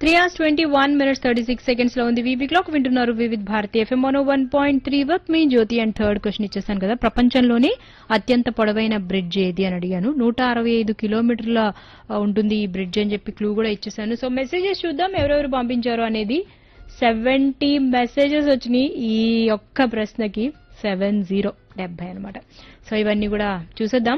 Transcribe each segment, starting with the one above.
three hours twenty one minutes thirty six seconds లో ఉంది VB clock వింటున్నారు Vividh Bharati FM one one point three వర్క్ మీ జ్యోతి అండ్ థర్డ్ క్వశ్చన్ ఇచ్చేసాను కదా ప్రపంచంలోనే అత్యంత పొడవైన బ్రిడ్జ్ ఏది అని అడిగాను నూట అరవై ఐదు కిలోమీటర్ల ఆ, ఉంటుంది ఈ బ్రిడ్జ్ అని చెప్పి క్లూ కూడా ఇచ్చేసాను సో మెసేజెస్ చూద్దాం ఎవరెవరు పంపించారు అనేది సెవెంటీ మెసేజెస్ వచ్చినాయి ఈ ఒక్క ప్రశ్నకి సెవెన్ జీరో డెబ్బై అనమాట సో ఇవన్నీ కూడా చూసేద్దాం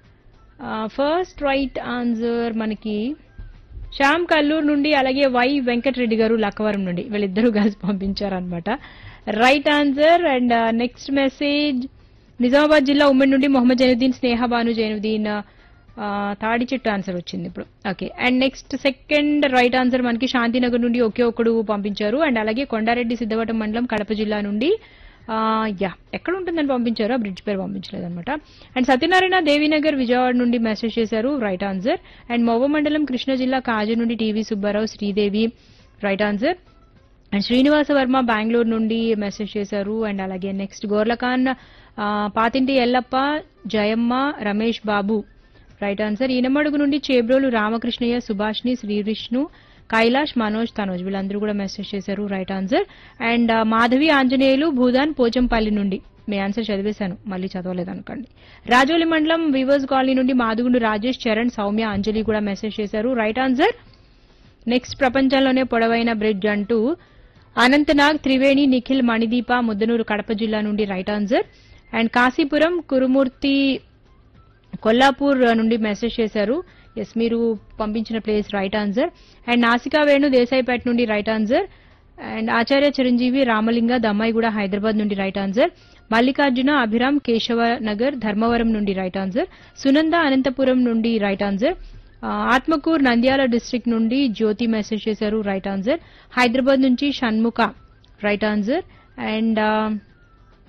ఫస్ట్ రైట్ ఆన్సర్ మనకి శ్యామ్ కల్లూరు నుండి అలాగే వై వెంకటరెడ్డి గారు లక్కవరం నుండి వీళ్ళిద్దరూ కలిసి పంపించారనమాట right answer and next message Nizamabad జిల్లా ఉమ్మడి నుండి మొహమ్మద్ జైనుద్దీన్ స్నేహ బాను జైనుద్దీన్ ఆ, తాడి చెట్టు ఆన్సర్ వచ్చింది ఇప్పుడు okay and next second right answer మనకి శాంతినగర్ నుండి ఒకే ఒక్కడు పంపించారు అండ్ అలాగే కొండారెడ్డి సిద్ధవటం మండలం కడప జిల్లా నుండి ఆ, యా ఎక్కడ ఉంటుందని పంపించారు ఆ బ్రిడ్జ్ పేరు పంపించలేదు అనమాట అండ్ సత్యనారాయణ దేవీనగర్ విజయవాడ నుండి మెసేజ్ చేశారు రైట్ ఆన్సర్ అండ్ మోవ మండలం కృష్ణా జిల్లా కాజు నుండి TV Subbarao Sridevi right answer and Srinivasa Varma Bengaluru నుండి మెసేజ్ చేశారు అండ్ అలాగే నెక్స్ట్ గోర్లఖాన్ ఆ, పాతింటి ఎల్లప్ప జయమ్మ రమేష్ బాబు రైట్ ఆన్సర్ ఈనమడుగు నుండి చేబ్రోలు రామకృష్ణయ్య సుభాష్ని శ్రీ విష్ణు కైలాష్ మనోజ్ తనోజ్ వీళ్ళందరూ కూడా మెసేజ్ చేశారు రైట్ ఆన్సర్ అండ్ ఆ, మాధవి ఆంజనేయులు భూదాన్ పోచంపల్లి నుండి మీ ఆన్సర్ చదివేశాను మళ్ళీ చదవలేదు అనుకోండి రాజోలి మండలం వివర్స్ కాలనీ నుండి మాదుగుండు రాజేష్ చరణ్ సౌమ్య అంజలి కూడా మెసేజ్ చేశారు రైట్ ఆన్సర్ నెక్స్ట్ ప్రపంచంలోనే పొడవైన బ్రిడ్జ్ అంటూ అనంతనాగ్ త్రివేణి నిఖిల్ మణిదీప ముద్దనూరు కడప జిల్లా నుండి right answer and Kasipuram Kurumurthy Kollapur నుండి మెసేజ్ చేశారు ఎస్ మీరు పంపించిన ప్లేస్ రైట్ ఆన్సర్ అండ్ నాసికా వేణు దేశాయిపేట నుండి right answer and Acharya Chiranjeevi Ramalinga Dammaiguda Hyderabad నుండి రైట్ ఆన్సర్ మల్లికార్జున అభిరామ్ కేశవ నగర్ ధర్మవరం నుండి రైట్ ఆన్సర్ సునంద అనంతపురం నుండి రైట్ ఆన్సర్ ఆ, ఆత్మకూర్ నంద్యాల డిస్ట్రిక్ట్ నుండి జ్యోతి మెసేజ్ చేశారు రైట్ ఆన్సర్ హైదరాబాద్ నుంచి Shanmukha right answer and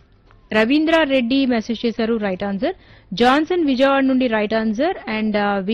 Ravindra Reddy message చేశారు రైట్ ఆన్సర్ జాన్సన్ విజయవాడ నుండి రైట్ ఆన్సర్ అండ్